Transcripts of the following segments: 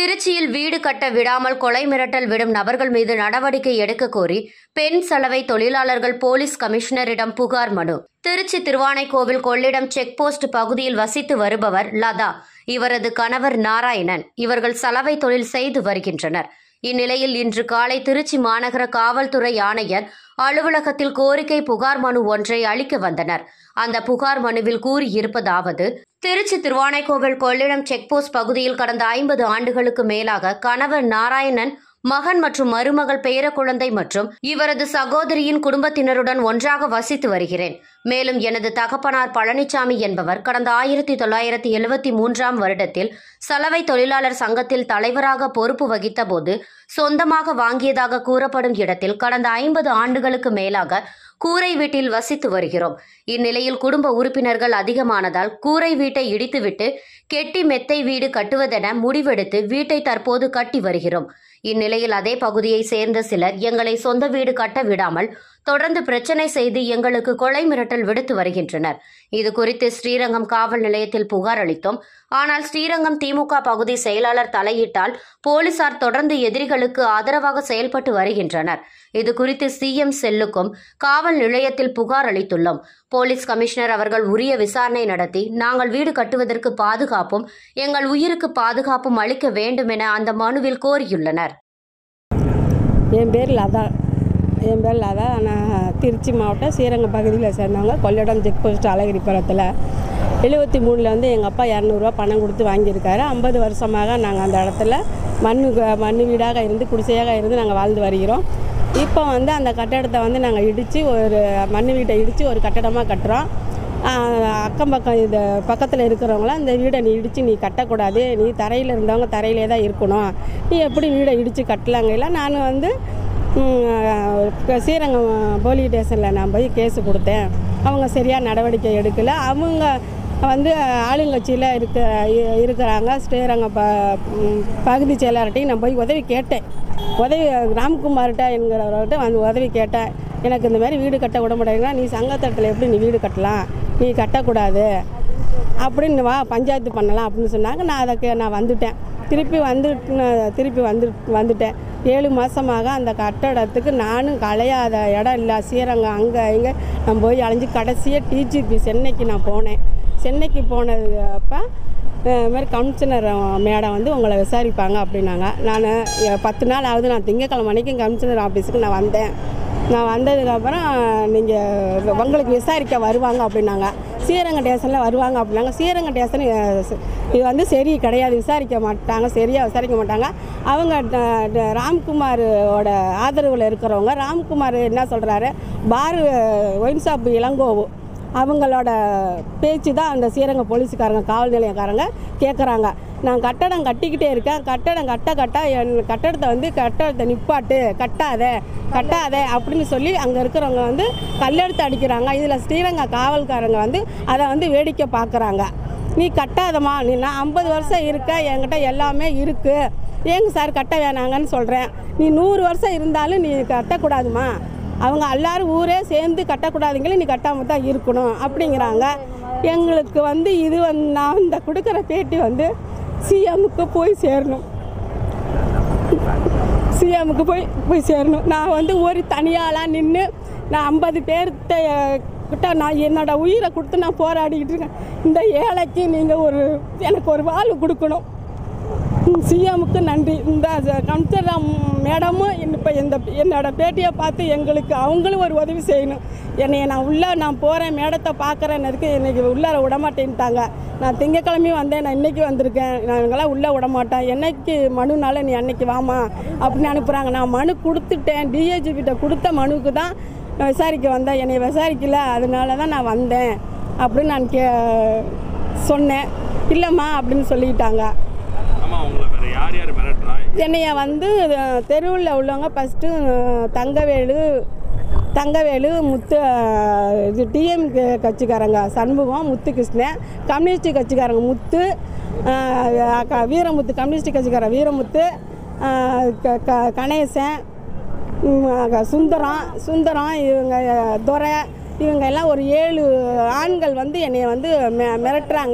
திருச்சியில் வீடு கட்ட விடாமல் கொலை மிரட்டல் விடும் நபர்கள் மீது நடவடிக்கை எடுக்க கோரி பெண் சலவை தொழிலாளர்கள் போலீஸ் கமிஷனரிடம் புகார் மனு திருச்சி திருவானைக்கோவில் கொள்ளிடம் செக் போஸ்ட் பகுதியில் வசித்து வருபவர் லதா இவரது கணவர் நாராயணன் இவர்கள் சலவை தொழில் செய்து வருகின்றனர் இந்நிலையில் இன்று காலை திருச்சி மாநகர காவல்துறை ஆணையர் அலுவலகத்தில் கோரிக்கை புகார் மனு ஒன்றை அளிக்க வந்தனர் அந்த புகார் மனுவில் கூறியிருப்பதாவது திருச்சி திருவானைக்கோவில் கொள்ளிடம் செக்போஸ்ட் பகுதியில் கடந்த ஐம்பது ஆண்டுகளுக்கு மேலாக கணவர் நாராயணன் மகன் மற்றும் மருமகள் பேரக்குழந்தை மற்றும் இவரது சகோதரியின் குடும்பத்தினருடன் ஒன்றாக வசித்து வருகிறேன் மேலும் எனது தகப்பனார் பழனிசாமி என்பவர் கடந்த ஆயிரத்தி தொள்ளாயிரத்தி எழுபத்தி மூன்றாம் வருடத்தில் சலவை தொழிலாளர் சங்கத்தில் தலைவராக பொறுப்பு வகித்தபோது சொந்தமாக வாங்கியதாக கூறப்படும் இடத்தில் கடந்த ஐம்பது ஆண்டுகளுக்கு மேலாக கூரை வீட்டில் வசித்து வருகிறோம் இந்நிலையில் குடும்ப உறுப்பினர்கள் அதிகமானதால் கூரை வீட்டை இடித்துவிட்டு கெட்டி மெத்தை வீடு கட்டுவதென முடிவெடுத்து வீட்டை தற்போது கட்டி வருகிறோம் இந்நிலையில் அதே பகுதியை சேர்ந்த சிலர் எங்களை சொந்த வீடு கட்ட விடாமல் தொடர்ந்து பிரச்சனை செய்து எங்களுக்கு கொலை மிரட்டல் விடுத்து வருகின்றனர் இது குறித்து ஸ்ரீரங்கம் காவல் நிலையத்தில் புகார் அளித்தோம் ஆனால் ஸ்ரீரங்கம் திமுக பகுதி செயலாளர் தலையிட்டால் போலீசார் தொடர்ந்து எதிரிகளுக்கு ஆதரவாக செயல்பட்டு வருகின்றனர் இது குறித்து சிஎம் செல்லுக்கும் காவல் நிலையத்தில் புகார் அளித்துள்ளோம் போலீஸ் கமிஷனர் அவர்கள் உரிய விசாரணை நடத்தி நாங்கள் வீடு கட்டுவதற்கு பாதுகாப்பும் எங்கள் உயிருக்கு பாதுகாப்பும் அளிக்க வேண்டும் என அந்த மனுவில் கோரியுள்ளனர் என் பேர் லதா என் பேர் லதா நான் திருச்சி மாவட்டம் ஸ்ரீரங்கம் பகுதியில் சேர்ந்தவங்க கொள்ளிடம் செக் போஸ்ட் அழகிரிப்புறத்தில் எழுபத்தி மூணில் வந்து எங்கள் அப்பா இரநூறுவா பணம் கொடுத்து வாங்கியிருக்காரு ஐம்பது வருஷமாக நாங்கள் அந்த இடத்துல மண்ணு மண் வீடாக இருந்து குடிசையாக இருந்து நாங்கள் வாழ்ந்து வருகிறோம் இப்போ வந்து அந்த கட்டடத்தை வந்து நாங்கள் இடித்து ஒரு மண் வீட்டை இடித்து ஒரு கட்டடமாக கட்டுறோம் ஆஹ் அக்கம் பக்கம் இந்த பக்கத்தில் இருக்கிறவங்களாம் இந்த வீடை நீ இடித்து நீ கட்டக்கூடாது நீ தரையில் இருந்தவங்க தரையிலே தான் இருக்கணும் நீ எப்படி வீடை இடித்து கட்டலாங்கல நான் வந்து ம், ஸ்ரீரங்கம் போலீஸ் ஸ்டேஷனில் நான் போய் கேஸு கொடுத்தேன் அவங்க சரியாக நடவடிக்கை எடுக்கலை அவங்க வந்து ஆளுங்கட்சியில் இருக்க இ- இருக்கிறாங்க ஸ்ரீரங்கம் ப ம், பகுதி செயலாளர்கிட்டையும் நான் போய் உதவி கேட்டேன் உதவி ராம்குமார்கிட்ட என்கிறவர்கிட்ட வந்து உதவி கேட்டேன் எனக்கு இந்த மாதிரி வீடு கட்ட விட மாட்டேங்கிறா நீ சங்கத்தட்டத்தில் எப்படி நீ வீடு கட்டலாம் நீ கட்டக்கூடாது அப்படின்னு வா பஞ்சாயத்து பண்ணலாம் அப்படின்னு சொன்னாங்க நான் அதுக்கு நான் வந்துட்டேன் திருப்பி வந்து நான் திருப்பி வந்து வந்துட்டேன் ஏழு மாதமாக அந்த கட்டடத்துக்கு நானும் கலையாத இடம் இல்லை ஸ்ரீரங்கம் அங்கே இங்கே நான் போய் அலைஞ்சு கடைசியாக டிஜிபி சென்னைக்கு நான் போனேன் சென்னைக்கு போனது அப்போ இது மாதிரி கமிஷனர் மேடம் வந்து உங்களை விசாரிப்பாங்க அப்படின்னாங்க நான் பத்து நாள் ஆகுது நான் திங்கக்கிழமை அன்னைக்கும் கமிஷனர் ஆஃபீஸுக்கு நான் வந்தேன் நான் வந்ததுக்கப்புறம் நீங்கள் உங்களுக்கு விசாரிக்க வருவாங்க அப்படின்னாங்க ஸ்ரீரங்கம் ஸ்டேஷனில் வருவாங்க அப்படின்னாங்க ஸ்ரீரங்கம் ஸ்டேஷன் இது வந்து சரி கிடையாது விசாரிக்க மாட்டாங்க சரியாக விசாரிக்க மாட்டாங்க அவங்க ட- ட- ராம்குமாரோட ஆதரவில் இருக்கிறவங்க ராம்குமார் என்ன சொல்கிறாரு பாரு ஒயின் ஷாப் இளங்கோவு அவங்களோட பேச்சு தான் அந்த ஸ்ரீரங்க போலீஸுக்காரங்க காவல் நிலையக்காரங்க கேட்குறாங்க நான் கட்டடம் கட்டிக்கிட்டே இருக்கேன் கட்டடம் கட்ட கட்ட என் கட்டடத்தை வந்து கட்டடத்தை நிப்பாட்டு கட்டாத கட்டாத அப்படின்னு சொல்லி அங்கே இருக்கிறவங்க வந்து கல்லெடுத்து அடிக்கிறாங்க இதில் ஸ்ரீரங்க காவல்காரங்க வந்து அதை வந்து வேடிக்கை பார்க்குறாங்க நீ கட்டாதம்மா நீ நான் ஐம்பது வருஷம் இருக்க என்கிட்ட எல்லாமே இருக்குது ஏங்க சார் கட்ட வேணாங்கன்னு சொல்கிறேன் நீ நூறு வருஷம் இருந்தாலும் நீ கட்டக்கூடாதுமா அவங்க எல்லாரும் ஊரே சேர்ந்து கட்டக்கூடாதுங்களே நீ கட்டாமல் தான் இருக்கணும் அப்படிங்கிறாங்க எங்களுக்கு வந்து இது வந்து நான் இந்த கொடுக்குற பேட்டி வந்து சிஎம்முக்கு போய் சேரணும் சிஎம்முக்கு போய் போய் சேரணும் நான் வந்து ஒரு தனியாளாக நின்று நான் ஐம்பது பேர்த்த கிட்ட நான் என்னோட உயிரை கொடுத்து நான் போராடிக்கிட்டு இருக்கேன் இந்த ஏழைக்கு நீங்கள் ஒரு எனக்கு ஒரு வாழ்வு கொடுக்கணும் சிஎம்முக்கு நன்றி இந்த கமிஷனர் மேடமும் இப்போ இந்த என்னோட பேட்டியை பார்த்து எங்களுக்கு அவங்களும் ஒரு உதவி செய்யணும் என்னை நான் உள்ளே நான் போகிறேன் மேடத்தை பார்க்குறேன்னதுக்கு இன்னைக்கு உள்ளார விட மாட்டேன்ட்டாங்க நான் திங்கக்கிழமையும் வந்தேன் நான் இன்னைக்கு வந்திருக்கேன் நான் இவங்கெல்லாம் உள்ளே விட மாட்டேன் என்னைக்கு மனுனால நீ அன்னைக்கு வாமா அப்படின்னு அனுப்புகிறாங்க நான் மனு கொடுத்துட்டேன் டிஏஜி கிட்ட கொடுத்த மனுவுக்கு தான் நான் விசாரிக்க வந்தேன் என்னை விசாரிக்கல அதனால தான் நான் வந்தேன் அப்படின்னு நான் கே சொன்னேன் இல்லைம்மா அப்படின்னு சொல்லிட்டாங்க ஆமா உங்களை வேற யார் யார் மிரட்டுறா என்னைய வந்து தெருவில் உள்ளவங்க ஃபஸ்ட்டு தங்கவேலு தங்கவேலு முத்து அஹ், இது டிஎம்கே கட்சிக்காரங்க சண்முகம் முத்துகிருஷ்ணன் கம்யூனிஸ்ட் கட்சிக்காரங்க முத்து அஹ், க- வீரமுத்து கம்யூனிஸ்ட் கட்சிக்காரன் வீரமுத்து அஹ், க- க- கணேசன் ம், அக- சுந்தரம் சுந்தரம் இவங்க துரை இவங்க எல்லாம் ஒரு ஏழு ஆண்கள் வந்து என்னை வந்து மிரட்டுறாங்க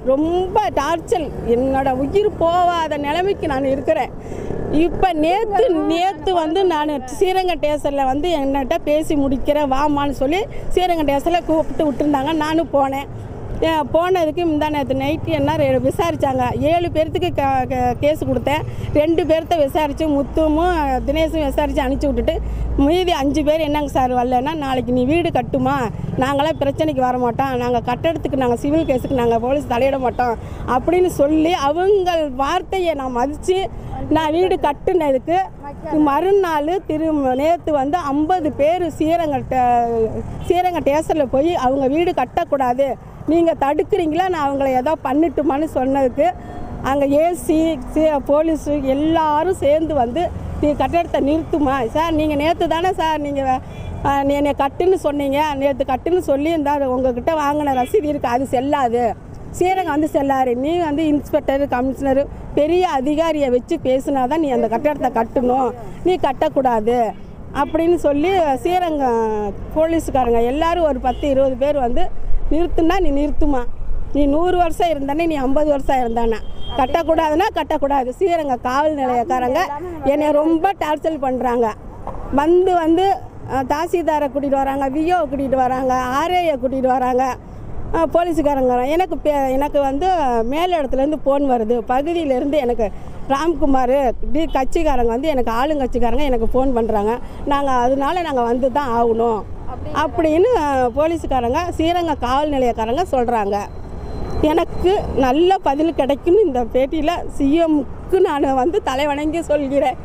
ரொம்ப டார்ச்சல் என்னோட உயிர் போகாத நிலைமைக்கு நான் இருக்கிறேன் இப்போ நேற்று நேற்று வந்து நான் ஸ்ரீரங்க டேஷனில் வந்து என்னட்ட பேசி முடிக்கிறேன் வாமான்னு சொல்லி ஸ்ரீரங்க டேஷனில் கூப்பிட்டு விட்டுருந்தாங்க நானும் போனேன் ஏன் போனதுக்கு முந்தா நேற்று நைட்டு என்ன ரெ- விசாரிச்சாங்க ஏழு பேர்த்துக்கு க- க- கேஸ் கொடுத்தேன் ரெண்டு பேர்த்த விசாரித்து முத்துமும் தினேஷும் விசாரித்து அனுப்பிச்சி விட்டுட்டு மீதி அஞ்சு பேர் என்னங்க சார் வரலன்னா நாளைக்கு நீ வீடு கட்டுமா நாங்களாம் பிரச்சனைக்கு வர மாட்டோம் நாங்கள் கட்டடத்துக்கு நாங்கள் சிவில் கேஸுக்கு நாங்கள் போலீஸ் தலையிட மாட்டோம் அப்படின்னு சொல்லி அவங்க வார்த்தையை நான் மதித்து நான் வீடு கட்டுனதுக்கு மறுநாள் திரு நேற்று வந்து ஐம்பது பேர் ஸ்ரீரங்க டே- ஸ்ரீரங்க ஸ்டேஷனில் போய் அவங்க வீடு கட்டக்கூடாது நீங்கள் தடுக்கிறீங்களா நான் அவங்கள ஏதோ பண்ணிட்டுமான்னு சொன்னதுக்கு அங்கே ஏசி போலீஸு எல்லாரும் சேர்ந்து வந்து நீ கட்டடத்தை நிறுத்துமா சார் நீங்கள் நேற்று தானே சார் நீங்கள் நீ என்னை கட்டுன்னு சொன்னீங்க நேற்று கட்டுன்னு சொல்லி இந்த உங்ககிட்ட வாங்கின ரசீது இருக்குது அது செல்லாது ஸ்ரீரங்கம் வந்து செல்லாரு நீ வந்து இன்ஸ்பெக்டர் கமிஷனர் பெரிய அதிகாரியை வச்சு பேசினா தான் நீ அந்த கட்டடத்தை கட்டணும் நீ கட்டக்கூடாது அப்படின்னு சொல்லி ஸ்ரீரங்கம் போலீஸுக்காரங்க எல்லாரும் ஒரு பத்து இருபது பேர் வந்து நிறுத்துனா நீ நிறுத்துமா நீ நூறு வருஷம் இருந்தானே நீ ஐம்பது வருஷம் இருந்தானே கட்டக்கூடாதுன்னா கட்டக்கூடாது ஸ்ரீரங்க காவல் நிலையக்காரங்க என்னை ரொம்ப டார்ச்சர் பண்ணுறாங்க வந்து வந்து அஹ், தாசில்தாரை கூட்டிகிட்டு வராங்க விஓ கூட்டிகிட்டு வராங்க ஆர்ஏயை கூட்டிகிட்டு வராங்க அஹ், போலீஸுக்காரங்க வராங்க. எனக்கு பே- எனக்கு வந்து மேல் இடத்துலேருந்து ஃபோன் வருது பகுதியிலேருந்து எனக்கு ராம்குமார் டி கட்சிக்காரங்க வந்து எனக்கு ஆளுங்கட்சிக்காரங்க எனக்கு ஃபோன் பண்ணுறாங்க நாங்கள் அதனால நாங்கள் வந்து தான் ஆகணும் அப்படின்னு அஹ், போலீஸுக்காரங்க ஸ்ரீரங்க காவல் நிலையக்காரங்க சொல்கிறாங்க எனக்கு நல்ல பதில் கிடைக்கும்னு இந்த பேட்டியில் சிஎம்க்கு நான் வந்து தலைவணங்கி சொல்கிறேன்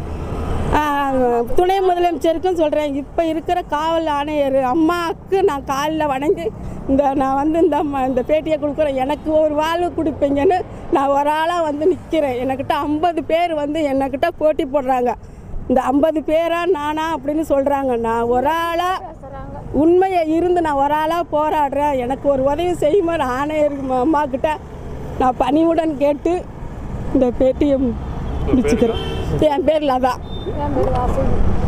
ஆஹ், துணை முதலமைச்சருக்கும் சொல்கிறேன் இப்போ இருக்கிற காவல் ஆணையர் அம்மாவுக்கு நான் காலில் வணங்கி இந்த நான் வந்து இந்த ம- இந்த பேட்டியை கொடுக்குறேன் எனக்கு ஒரு வாழ்வு கொடுப்பீங்கன்னு நான் ஒரு ஆளாக வந்து நிற்கிறேன் என்கிட்ட ஐம்பது பேர் வந்து என்கிட்ட போட்டி போடுறாங்க இந்த ஐம்பது பேரா நானா அப்படின்னு சொல்கிறாங்க நான் ஒரு ஆளாக உண்மையை இருந்து நான் ஒரு ஆளாக போராடுறேன் எனக்கு ஒரு உதவி செய்யுமாறு ஆணையர் அம்மா கிட்ட நான் பணிவுடன் கேட்டு இந்த பேட்டியை முடிச்சுக்கிறேன் என் பேர் லதா என் பேர் வாசு